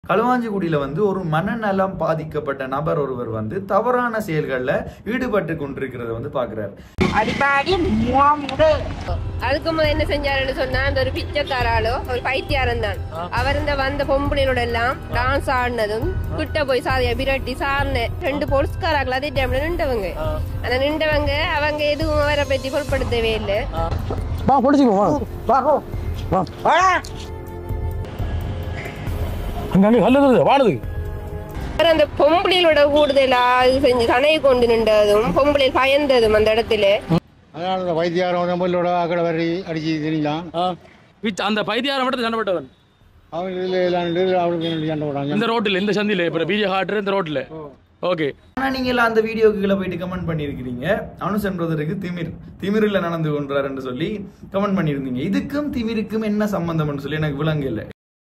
களுவாஞ்சிக்குடியில வந்து ஒரு மனநலம் பாதிக்கப்பட்ட நபர் ஒருவர் வந்து தவறான செயல்கள்ல ஈடுபட்டு கொண்டிருக்கிறத வந்து பாக்குறாரு அடிப்பாடி முகாமுடு அதுக்கு முதல்ல என்ன செஞ்சாருன்னு சொன்னா அந்த ஒரு பிச்சைக்காராலோ ஒரு பைத்தியாரம் தான் அவர் இந்த வந்த பொம்பளையோட எல்லாம் டான்ஸ் ஆடினதும் கிட்ட போய் சாதியா பிரட்டி சார்ன ரெண்டு போலீஸ்காராக்கள் அதே டைம்ல நின்றவங்க அந்த நின்றவங்க அவங்க எதுவும் அவரை பத்தி பொருட்படுத்தவே இல்லை வா பிடிச்சிக்குவோம் வா வாகோ வா வாடா அங்கே அங்கே கல்லுது வாடுது அவர் அந்த பொம்பளையோட கூடுதலா இது செஞ்சு தனையை கொண்டு நின்றதும் பொம்பளை பயந்ததும் அந்த இடத்துல அதனால இந்த வைத்தியாரம் நம்மளோட அக்கடை வரி அடிச்சு தெரியலாம் விச் அந்த பைத்தியாரம் மட்டும் சண்டை போட்டவன் அவங்க இதில் எல்லாம் அவளுக்கு என்னடி சண்டை போடுறாங்க இந்த ரோட்டில் இந்த சந்தில இப்ப பீரிய ஹாட்ரு இந்த ரோட்டில் ஓகே ஆனா நீங்க எல்லாம் அந்த வீடியோக்கு கீழே போயிட்டு கமெண்ட் பண்ணிருக்கீங்க அனுசன் பிரதருக்கு திமிர் திமிரில் நடந்து கொண்டாருன்னு சொல்லி கமெண்ட் பண்ணியிருந்தீங்க இதுக்கும் திமிருக்கும் என்ன சம்பந்தம்னு சொல்லி எனக்கு விளங்க இல்லை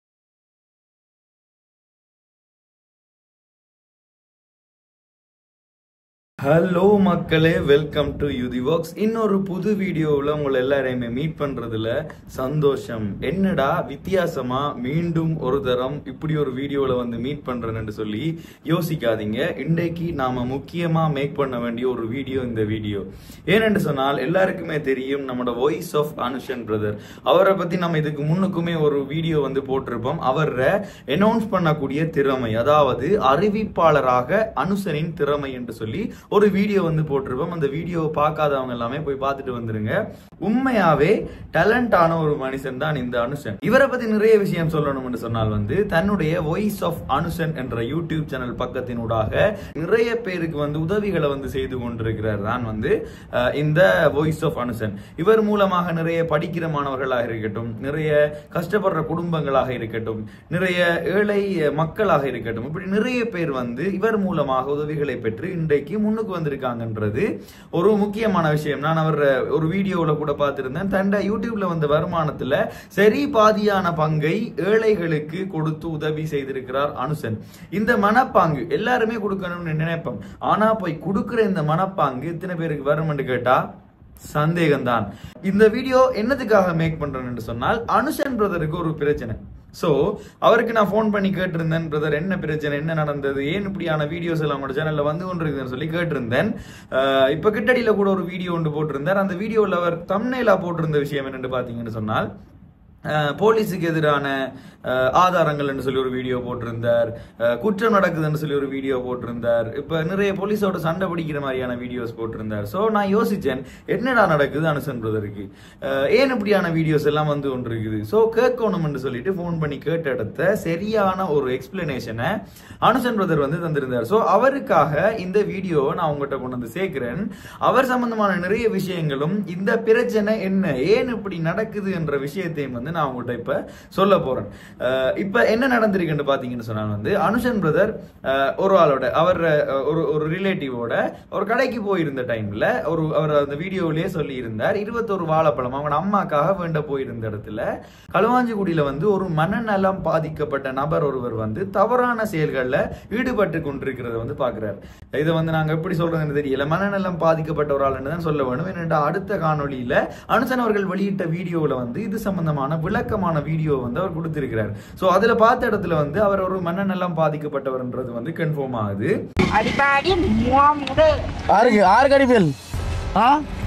ஹலோ மக்களே வெல்கம் டு யூதி ஒர்க்ஸ் இன்னொரு புது வீடியோவில் உங்களை எல்லாரையுமே மீட் பண்றதுல சந்தோஷம் என்னடா வித்தியாசமா மீண்டும் ஒரு தரம் இப்படி ஒரு வீடியோவில் வந்து மீட் பண்றேன்னு சொல்லி யோசிக்காதீங்க இன்றைக்கு நாம முக்கியமா மேக் பண்ண வேண்டிய ஒரு வீடியோ இந்த வீடியோ ஏனென்று சொன்னால் எல்லாருக்குமே தெரியும் நம்மளோட வாய்ஸ் ஆஃப் அனுஷன் பிரதர் அவரை பத்தி நம்ம இதுக்கு முன்னுக்குமே ஒரு வீடியோ வந்து போட்டிருப்போம் அவரை அனௌன்ஸ் பண்ணக்கூடிய திறமை அதாவது அறிவிப்பாளராக அனுசனின் திறமை என்று சொல்லி ஒரு வீடியோ வந்து போட்டிருப்போம் அந்த வீடியோவை பார்க்காதவங்க எல்லாமே போய் பார்த்துட்டு வந்துருங்க உண்மையாவே டேலண்டான ஒரு மனுஷன் தான் இந்த அனுஷன் இவரை பத்தி நிறைய விஷயம் சொல்லணும்னு சொன்னால் வந்து தன்னுடைய வாய்ஸ் ஆஃப் அனுஷன் என்ற யூடியூப் சேனல் பக்கத்தினூடாக நிறைய பேருக்கு வந்து உதவிகளை வந்து செய்து கொண்டிருக்கிறார் தான் வந்து அஹ், இந்த வாய்ஸ் ஆஃப் அனுஷன் இவர் மூலமாக நிறைய படிக்கிற மாணவர்களாக இருக்கட்டும் நிறைய கஷ்டப்படுற குடும்பங்களாக இருக்கட்டும் நிறைய ஏழை மக்களாக இருக்கட்டும் இப்படி நிறைய பேர் வந்து இவர் மூலமாக உதவிகளை பெற்று இன்றைக்கு முன்னுக்கு வந்திருக்காங்கன்றது ஒரு முக்கியமான விஷயம் நான் அவர் ஒரு வீடியோவில் கூட பார்த்திருந்தேன் தன்னை யூடியூப்ல வந்த வருமானத்துல சரி பாதியான பங்கை ஏழைகளுக்கு கொடுத்து உதவி செய்திருக்கிறார் அனுசன் இந்த மனப்பாங்கு எல்லாருமே கொடுக்கணும்னு நினைப்போம் ஆனா போய் கொடுக்கிற இந்த மனப்பாங்கு இத்தனை பேருக்கு வரும்னு கேட்டா சந்தேகம்தான் இந்த வீடியோ என்னதுக்காக மேக் பண்றேன்னு சொன்னால் அனுஷன் பிரதருக்கு ஒரு பிரச்சனை சோ அவருக்கு நான் ஃபோன் பண்ணி கேட்டிருந்தேன் பிரதர் என்ன பிரச்சனை என்ன நடந்தது ஏன் இப்படியான வீடியோஸ் எல்லாம் உங்களோட சேனல்ல வந்து கொண்டிருக்குதுன்னு சொல்லி கேட்டிருந்தேன் அஹ் இப்ப கிட்டடியில கூட ஒரு வீடியோ ஒன்று போட்டிருந்தார் அந்த வீடியோல அவர் தம்னேலா போட்டிருந்த விஷயம் என்னன்னு பாத்தீங்கன்னு சொன்னால் அஹ் போலீஸுக்கு எதிரான அஹ், ஆதாரங்கள்னு சொல்லி ஒரு வீடியோ போட்டிருந்தார் அஹ், குற்றம் நடக்குதுன்னு சொல்லி ஒரு வீடியோ போட்டிருந்தார் இப்ப நிறைய போலீஸோட சண்டை பிடிக்கிற மாதிரியான வீடியோஸ் போட்டிருந்தார் சோ நான் யோசிச்சேன் என்னடா நடக்குது அனுசன் பிரதருக்கு அஹ், ஏன் இப்படியான வீடியோஸ் எல்லாம் வந்து கொண்டு இருக்குது சோ கேட்கணும்னு சொல்லிட்டு ஃபோன் பண்ணி கேட்ட இடத்த சரியான ஒரு எக்ஸ்பிளனேஷனை அனுசன் பிரதர் வந்து தந்திருந்தார் சோ அவருக்காக இந்த வீடியோவை நான் உங்ககிட்ட கொண்டு வந்து சேர்க்கிறேன் அவர் சம்பந்தமான நிறைய விஷயங்களும் இந்த பிரச்சனை என்ன ஏன் இப்படி நடக்குது என்ற விஷயத்தையும் வந்து நான் உங்ககிட்ட இப்ப சொல்ல போறேன் அஹ் இப்ப என்ன நடந்திருக்குன்னு பாத்தீங்கன்னு சொன்னால் வந்து அனுஷன் பிரதர் ஒரு ஆளோட அவர் அஹ், ஒரு ஒரு ரிலேட்டிவோட ஒரு கடைக்கு போயிருந்த டைம்ல ஒரு அவர் அந்த வீடியோவிலேயே சொல்லி இருந்தார் இருபத்தொரு வாழைப்பழம் அவங்க அம்மாக்காக வேண்ட போயிருந்த இடத்துல களுவாஞ்சிக்குடியில வந்து ஒரு மனநலம் பாதிக்கப்பட்ட நபர் ஒருவர் வந்து தவறான செயல்கள்ல ஈடுபட்டு கொண்டிருக்கிறத வந்து பாக்குறாரு இதை வந்து நாங்க எப்படி சொல்றதுன்னு தெரியல மனநலம் பாதிக்கப்பட்ட ஒரு ஆள்னு தான் சொல்ல வேணும் என்னடா அடுத்த காணொளியில அனுசன் அவர்கள் வெளியிட்ட வீடியோல வந்து இது சம்பந்தமான விளக்கமான வீடியோ வந்து அவர் கொடுத்திருக்கிறார் சோ அதுல பார்த்த இடத்துல வந்து அவர் ஒரு மனநலம் பாதிக்கப்பட்டவர்ன்றது வந்து கன்ஃபார்ம் ஆகுது அடிப்பாடி முகாமுடு ஆருக்கு ஆறு கடிவேல் ஆ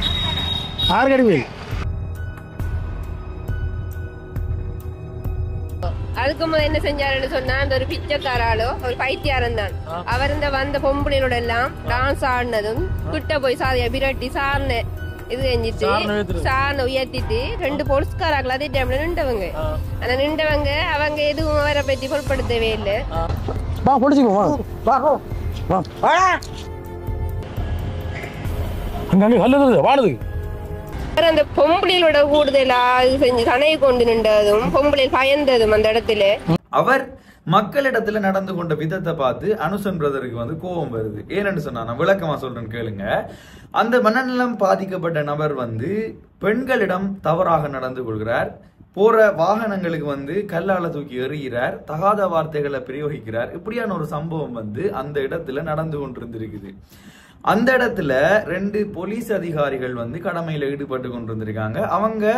ஆறு கடிவேல் அதுக்கு முதல்ல என்ன செஞ்சாருன்னு சொன்னா அந்த ஒரு பிச்சைக்காராலோ ஒரு பைத்தியாரம் தான் அவர் இந்த வந்த பொம்பளையோட எல்லாம் டான்ஸ் ஆடினதும் கிட்ட போய் சாதியா பிரட்டி சார்ன இது செஞ்சுட்டு சார்ன உயர்த்துறது. சார்ன உயர்த்திட்டு ரெண்டு போலீஸ்காராக்கள் அதே டைம்ல நின்றவங்க அந்த நின்றவங்க அவங்க எதுவும் அவரை பத்தி பொருட்படுத்தவே இல்லை வா பிடிச்சிக்குவோம் வாகோ வா வாடா அங்கே அங்கே கல்லுது வாடுது அவர் அந்த பொம்பளையோட கூடுதலா இது செஞ்சு தனையை கொண்டு நின்றதும் பொம்பளை பயந்ததும் அந்த இடத்துல அவர் மக்களிடத்துல நடந்து கொண்ட விதத்தை பார்த்து அனுசன் பிரதருக்கு வந்து கோபம் வருது ஏன்னு சொன்னா நான் விளக்கமா சொல்றேன் கேளுங்க அந்த மனநலம் பாதிக்கப்பட்ட நபர் வந்து பெண்களிடம் தவறாக நடந்து கொள்கிறார் போற வாகனங்களுக்கு வந்து கல்லால தூக்கி எறிகிறார் தகாத வார்த்தைகளை பிரயோகிக்கிறார் இப்படியான ஒரு சம்பவம் வந்து அந்த இடத்துல நடந்து கொண்டிருந்திருக்குது அந்த இடத்துல ரெண்டு போலீஸ் அதிகாரிகள் வந்து கடமையில ஈடுபட்டு கொண்டிருந்திருக்காங்க அவங்க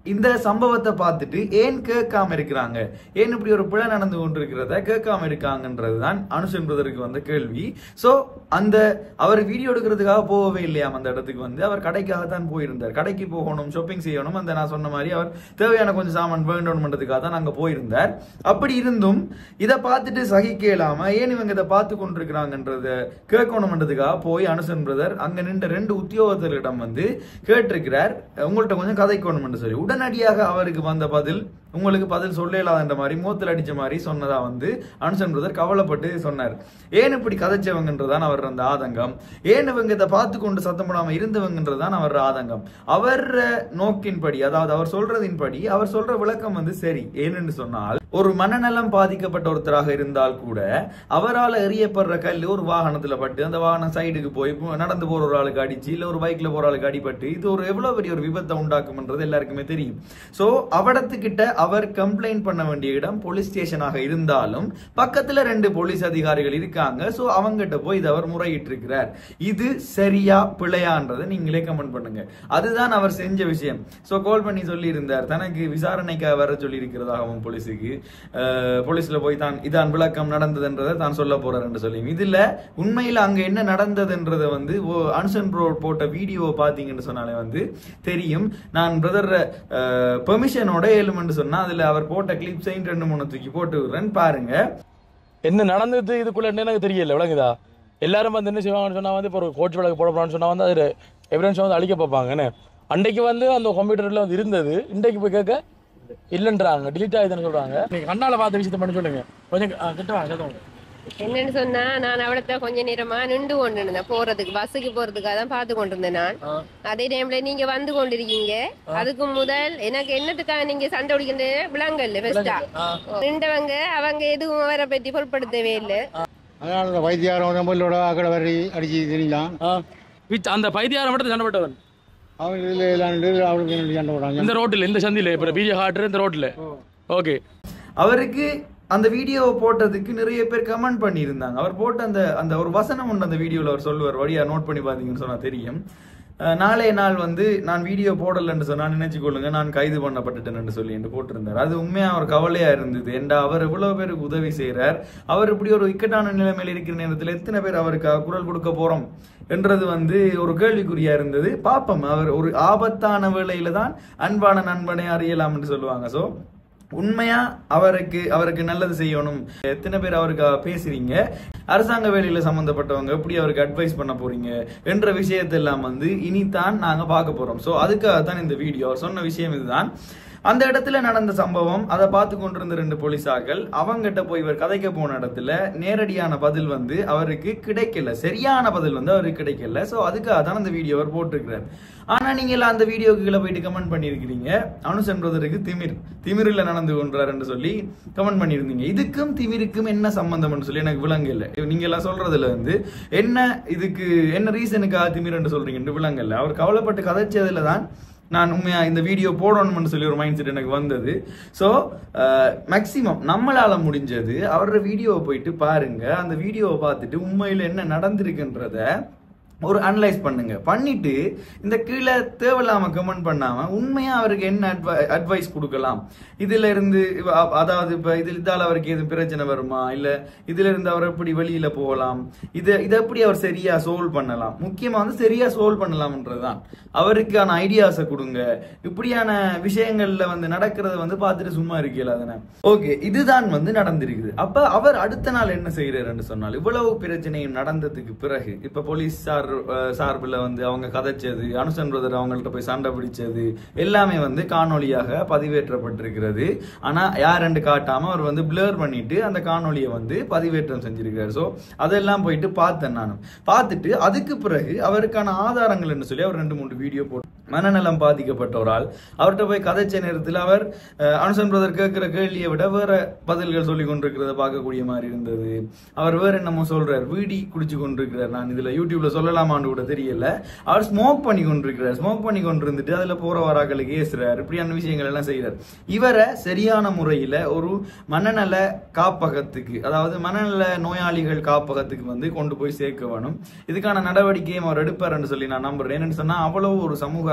இந்த சம்பவத்தை பார்த்துட்டு ஏன் கேட்காம இருக்கிறாங்க ஏன் இப்படி ஒரு பிழை நடந்து கொண்டிருக்கிறத கேட்காம இருக்காங்கன்றது தான் அனுஷன் பிரதருக்கு வந்த கேள்வி சோ அந்த அவர் வீடியோ எடுக்கிறதுக்காக போகவே இல்லையாம் அந்த இடத்துக்கு வந்து அவர் கடைக்காக தான் போயிருந்தார் கடைக்கு போகணும் ஷாப்பிங் செய்யணும் அந்த நான் சொன்ன மாதிரி அவர் தேவையான கொஞ்சம் சாமான் வேண்டணும்ன்றதுக்காக தான் அங்க போயிருந்தார் அப்படி இருந்தும் இதை பார்த்துட்டு சகிக்க இயலாம ஏன் இவங்க இதை பார்த்து கொண்டிருக்கிறாங்கன்றத கேட்கணும்ன்றதுக்காக போய் அனுசன் பிரதர் அங்க நின்ற ரெண்டு உத்தியோகத்தர்களிடம் வந்து கேட்டிருக்கிறார் உங்கள்ட்ட கொஞ்சம் கதைக்கணும்னு சொல்லி உடனடியாக அவருக்கு வந்த பதில் உங்களுக்கு பதில் சொல்லலாதுன்ற மாதிரி மூத்தில் அடிச்ச மாதிரி சொன்னதா வந்து அனுசன் பிரதர் கவலைப்பட்டு சொன்னார் ஏன் இப்படி கதைச்சவங்கன்றதான் அவர் அந்த ஆதங்கம் ஏன் இவங்க இதை பார்த்து கொண்டு சத்தம் போடாம இருந்தவங்கன்றதான் அவர் ஆதங்கம் அவர் நோக்கின்படி அதாவது அவர் சொல்றதின்படி அவர் சொல்ற விளக்கம் வந்து சரி ஏனென்று சொன்னால் ஒரு மனநலம் பாதிக்கப்பட்ட ஒருத்தராக இருந்தால் கூட அவரால் எறியப்படுற கல் ஒரு வாகனத்துல பட்டு அந்த வாகனம் சைடுக்கு போய் போ- நடந்து போற ஒரு ஆளுக்கு அடிச்சு இல்ல ஒரு பைக்ல போற ஆளுக்கு அடிபட்டு இது ஒரு எவ்வளவு பெரிய ஒரு விபத்தை உண்டாக்கும்ன்றது எல்லாருக்குமே தெரியும் சோ அவடத்துக்கிட்ட அவர் கம்ப்ளைண்ட் பண்ண வேண்டிய இடம் போலீஸ் ஸ்டேஷனாக இருந்தாலும் பக்கத்துல ரெண்டு போலீஸ் அதிகாரிகள் இருக்காங்க சோ அவங்ககிட்ட போய் இதை அவர் முறையிட்டு இருக்கிறார் இது சரியா பிழையான்றதை நீங்களே கமெண்ட் பண்ணுங்க அதுதான் அவர் செஞ்ச விஷயம் சோ கால் பண்ணி சொல்லி இருந்தார் தனக்கு விசாரணைக்காக வர சொல்லி இருக்கிறதாகவும் போலீஸுக்கு அஹ், போலீஸ்ல போய் தான் இதான் விளக்கம் நடந்ததுன்றதை தான் சொல்ல போறார் என்று சொல்லி இதுல உண்மையில அங்க என்ன நடந்ததுன்றதை வந்து ஓ- அனுசன் ப்ரோ போட்ட வீடியோவை பாத்தீங்கன்னு சொன்னாலே வந்து தெரியும் நான் பிரதர் பெர்மிஷனோட ஏழுமென்று சொன்னா அதுல அவர் போட்ட கிளிப்ஸையும் ரெண்டு மூணு தூக்கி போட்டு விடுறேன் பாருங்க என்ன நடந்தது இதுக்குள்ள என்ன எனக்கு தெரியல விளங்குதா எல்லாரும் வந்து என்ன செய்வாங்கன்னு சொன்னா வந்து இப்போ ஒரு கோச் விளக்கு போட போறான்னு சொன்னா வந்து அது எவிடன்ஸ் வந்து அழிக்க பார்ப்பாங்க என்ன அன்றைக்கு வந்து அந்த கம்ப்யூட்டர்ல வந்து இருந்தது இன்றைக்கு போய் கேட்க இல்லைன்றாங்க டிலீட் ஆகுதுன்னு சொல்றாங்க நீங்க கண்ணால பார்த்த விஷயத்த பண்ணி சொல்லுங்க கொஞ்சம் ஆ, கிட்ட வாங்க கிட்ட வாங்க. என்னன்னு சொன்னா நான் அவளத்த கொஞ்ச நேரமா நின்று கொண்டு இருந்தேன் போறதுக்கு பஸ்ஸுக்கு போறதுக்காக தான் பார்த்து கொண்டு இருந்தேன் நான் அதே டைம்ல நீங்க வந்து கொண்டிருக்கீங்க அதுக்கு முதல் எனக்கு என்னத்துக்காக நீங்க சண்டை பிடிக்கிறது விளங்கல்ல பெஸ்டா நின்றவங்க அவங்க எதுவும் அவரை பற்றி பொருட்படுத்தவே இல்லை அதனால இந்த வைத்தியாரம் நம்மளோட அக்கடை வரி அடிச்சு தெரியலாம் ஆ. விச் அந்த பைத்தியாரம் மட்டும் சண்டை போட்டவன் அவங்க இதில் எல்லாம் அவளுக்கு என்னடி சண்டை போடுறாங்க இந்த ரோட்டில் இந்த சந்தில இப்போ பிஜே ஹாட்ரு இந்த ரோட்டில் ஓகே அவருக்கு அந்த வீடியோவை போட்டதுக்கு நிறைய பேர் கமெண்ட் பண்ணியிருந்தாங்க அவர் போட்ட அந்த அந்த ஒரு வசனம் உண்டு அந்த வீடியோவில் அவர் சொல்லுவார் வழியா நோட் பண்ணி பார்த்தீங்கன்னு சொன்னா தெரியும் அஹ், நாளைய நாள் வந்து நான் வீடியோ போடலன்னு சொன்னா நினைச்சுக்கொள்ளுங்க நான் கைது பண்ணப்பட்டுட்டேன்னு சொல்லி என்று போட்டிருந்தார் அது உண்மையா அவர் கவலையா இருந்தது ஏண்டா அவர் இவ்வளவு பேருக்கு உதவி செய்றார் அவர் இப்படி ஒரு இக்கட்டான நிலைமையில் இருக்கிற நேரத்தில் எத்தனை பேர் அவருக்காக குரல் கொடுக்க போறோம் என்றது வந்து ஒரு கேள்விக்குறியா இருந்தது பாப்போம் அவர் ஒரு ஆபத்தான வேளையில தான் அன்பான நண்பனை அறியலாம் என்று சொல்லுவாங்க சோ உண்மையா அவருக்கு அவருக்கு நல்லது செய்யணும் எத்தனை பேர் அவருக்கு பேசுறீங்க அரசாங்க வேலையில சம்பந்தப்பட்டவங்க எப்படி அவருக்கு அட்வைஸ் பண்ண போறீங்க என்ற விஷயத்தெல்லாம் வந்து இனித்தான் நாங்க பார்க்க போறோம் சோ அதுக்காக தான் இந்த வீடியோ அவர் சொன்ன விஷயம் இதுதான் அந்த இடத்துல நடந்த சம்பவம் அதை பார்த்து கொண்டிருந்த ரெண்டு போலீஸார்கள் அவங்கிட்ட போய் இவர் கதைக்க போன இடத்துல நேரடியான பதில் வந்து அவருக்கு கிடைக்கல சரியான பதில் வந்து அவருக்கு கிடைக்கல சோ அதுக்காக தான் அந்த வீடியோ அவர் போட்டிருக்கிறார் ஆனா நீங்க எல்லாம் அந்த வீடியோக்கு கீழே போயிட்டு கமெண்ட் பண்ணியிருக்கிறீங்க அனுசன் பிரதருக்கு திமிர் திமிரில் நடந்து கொண்டாருன்னு சொல்லி கமெண்ட் பண்ணியிருந்தீங்க இதுக்கும் திமிருக்கும் என்ன சம்பந்தம்னு சொல்லி எனக்கு விளங்கல நீங்க எல்லாம் சொல்றதுல வந்து என்ன இதுக்கு என்ன ரீசனுக்காக திமிர்ன்னு சொல்றீங்கன்னு விளங்கல அவர் கவலைப்பட்டு கதைச்சதுல தான் நான் உண்மையா இந்த வீடியோ போடணும்னு சொல்லி ஒரு மைண்ட் செட் எனக்கு வந்தது ஸோ மேக்சிமம் நம்மளால முடிஞ்சது அவரோட வீடியோவை போயிட்டு பாருங்க அந்த வீடியோவை பார்த்துட்டு உண்மையில என்ன நடந்திருக்குன்றத ஒரு அனலைஸ் பண்ணுங்க பண்ணிட்டு இந்த கீழே தேவையில்லாம கமெண்ட் பண்ணாம உண்மையா அவருக்கு என்ன அட்வைஸ் கொடுக்கலாம் இதுல இருந்து இவ- அ- அதாவது இப்ப இதில் இதால அவருக்கு எதுவும் பிரச்சனை வருமா இல்ல இதுல இருந்து அவர் எப்படி வெளியில போகலாம் இதை இதை எப்படி அவர் சரியா சோல்வ் பண்ணலாம் முக்கியமா வந்து சரியா சோல்வ் பண்ணலாம்ன்றதுதான் அவருக்கான ஐடியாஸை கொடுங்க இப்படியான விஷயங்கள்ல வந்து நடக்கிறத வந்து பார்த்துட்டு சும்மா இருக்கல தானே ஓகே இதுதான் வந்து நடந்திருக்குது அப்ப அவர் அடுத்த நாள் என்ன செய்யறாருன்னு சொன்னால் இவ்வளவு பிரச்சனையும் நடந்ததுக்கு பிறகு இப்ப போலீஸ் சார் அஹ், சார்புல வந்து அவங்க கதைச்சது அனுசன் பிரதர் அவங்கள்ட்ட போய் சண்டை பிடிச்சது எல்லாமே வந்து காணொளியாக பதிவேற்றப்பட்டிருக்கிறது ஆனா யாருன்னு காட்டாம அவர் வந்து பிளர் பண்ணிட்டு அந்த காணொளியை வந்து பதிவேற்றம் செஞ்சிருக்காரு சோ அதெல்லாம் போயிட்டு பார்த்தேன் நானும் பார்த்துட்டு அதுக்கு பிறகு அவருக்கான ஆதாரங்கள் என்ன சொல்லி அவர் ரெண்டு மூணு வீடியோ போட்டு மனநலம் பாதிக்கப்பட்ட ஒரு ஆள் அவர்கிட்ட போய் கதைச்ச நேரத்தில் அவர் அஹ், அனுசன் பிரதர் கேட்கிற கேள்வியை விட வேற பதில்கள் சொல்லி கொண்டிருக்கிறத பார்க்கக்கூடிய மாதிரி இருந்தது அவர் வேற என்னமோ சொல்றார் வீடி குடிச்சு கொண்டிருக்கிறார் நான் இதுல யூடியூப்ல சொல்லலாமான்னு கூட தெரியல அவர் ஸ்மோக் பண்ணி கொண்டிருக்கிறார் ஸ்மோக் பண்ணி கொண்டிருந்துட்டு அதுல போற வராக்களுக்கு ஏசுறார் இப்படியான விஷயங்கள் எல்லாம் செய்யறார் இவரை சரியான முறையில ஒரு மனநல காப்பகத்துக்கு அதாவது மனநல நோயாளிகள் காப்பகத்துக்கு வந்து கொண்டு போய் சேர்க்க வேணும் இதுக்கான நடவடிக்கையும் அவர் எடுப்பார்னு சொல்லி நான் நம்புறேன் என்னன்னு சொன்னா அவ்வளவு ஒரு சமூக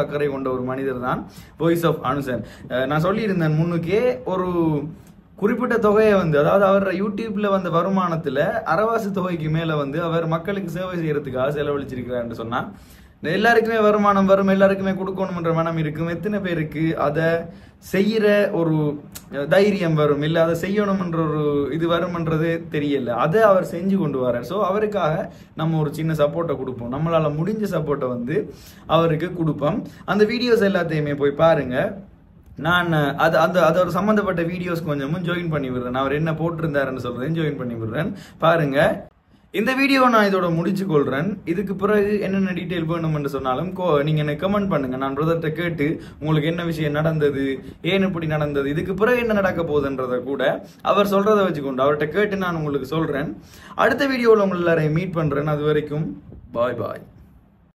அக்கறை கொண்ட ஒரு மனிதர் தான் வாய்ஸ் ஆஃப் அனுசன் அஹ் நான் சொல்லியிருந்தேன் முன்னுக்கே ஒரு குறிப்பிட்ட தொகையை வந்து அதாவது அவர் யூடியூப்ல வந்த வருமானத்துல அறவாசி தொகைக்கு மேல வந்து அவர் மக்களுக்கு சேவை செய்யறதுக்காக செலவழிச்சிருக்கிறார்னு சொன்னா எல்லாருக்குமே வருமானம் வரும் எல்லாருக்குமே கொடுக்கணும்ன்ற மனம் இருக்கும் எத்தனை பேருக்கு அதை செய்யற ஒரு தைரியம் வரும் இல்ல அதை செய்யணும்ன்ற ஒரு இது வரும்ன்றது தெரியல அதை அவர் செஞ்சு கொண்டு வரார் ஸோ அவருக்காக நம்ம ஒரு சின்ன சப்போர்ட்டை கொடுப்போம் நம்மளால முடிஞ்ச சப்போர்ட்டை வந்து அவருக்கு கொடுப்போம் அந்த வீடியோஸ் எல்லாத்தையுமே போய் பாருங்க நான் அது அந்த அதோட சம்பந்தப்பட்ட வீடியோஸ் கொஞ்சமும் ஜாயின் பண்ணி விடுறேன் அவர் என்ன போட்டிருந்தாருன்னு சொல்றேன் ஜாயின் பண்ணி விடுறேன் பாருங்க இந்த வீடியோ நான் இதோட முடிச்சு கொள்றேன் இதுக்கு பிறகு என்னென்ன டீட்டெயில் வேணும்னு சொன்னாலும் கோ- நீங்க எனக்கு கமெண்ட் பண்ணுங்க நான் பிரதர்கிட்ட கேட்டு உங்களுக்கு என்ன விஷயம் நடந்தது ஏன் இப்படி நடந்தது இதுக்கு பிறகு என்ன நடக்க போகுதுன்றத கூட அவர் சொல்றதை வச்சுக்கொண்டு அவர்கிட்ட கேட்டு நான் உங்களுக்கு சொல்றேன் அடுத்த வீடியோவில் உங்களை எல்லாரையும் மீட் பண்றேன் அது வரைக்கும் பாய் பாய்